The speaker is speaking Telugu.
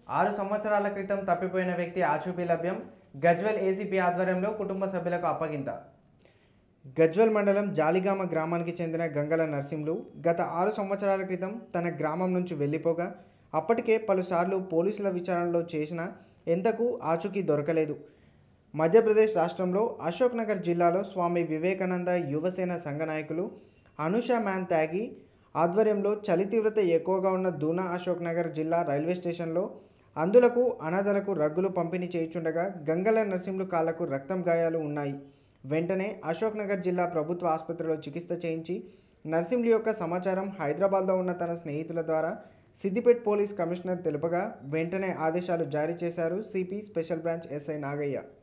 ఆరు సంవత్సరాల క్రితం తప్పిపోయిన వ్యక్తి ఆచూపీ లభ్యం గజ్వెల్ ఏసీపీ ఆధ్వర్యంలో కుటుంబ సభ్యులకు అప్పగింత గజ్వెల్ మండలం జాలిగామ గ్రామానికి చెందిన గంగల నర్సింహులు గత ఆరు సంవత్సరాల క్రితం తన గ్రామం నుంచి వెళ్ళిపోగా అప్పటికే పలుసార్లు పోలీసుల విచారణలో చేసిన ఎంతకు ఆచూకీ దొరకలేదు మధ్యప్రదేశ్ రాష్ట్రంలో అశోక్ నగర్ జిల్లాలో స్వామి వివేకానంద యువసేన సంఘ నాయకులు అనుష మ్యాన్ త్యాగి ఆధ్వర్యంలో చలి తీవ్రత ఎక్కువగా ఉన్న దూనా అశోక్ నగర్ జిల్లా రైల్వే స్టేషన్లో అందులకు అనాథలకు రగ్గులు పంపిణీ చేయుచుండగా గంగల నరసింహులు కాళ్లకు రక్తం గాయాలు ఉన్నాయి వెంటనే అశోక్ నగర్ జిల్లా ప్రభుత్వ ఆసుపత్రిలో చికిత్స చేయించి నర్సింహులు యొక్క సమాచారం హైదరాబాద్లో ఉన్న తన స్నేహితుల ద్వారా సిద్దిపేట్ పోలీస్ కమిషనర్ తెలుపగా వెంటనే ఆదేశాలు జారీ చేశారు CP special branch SI Nagaiah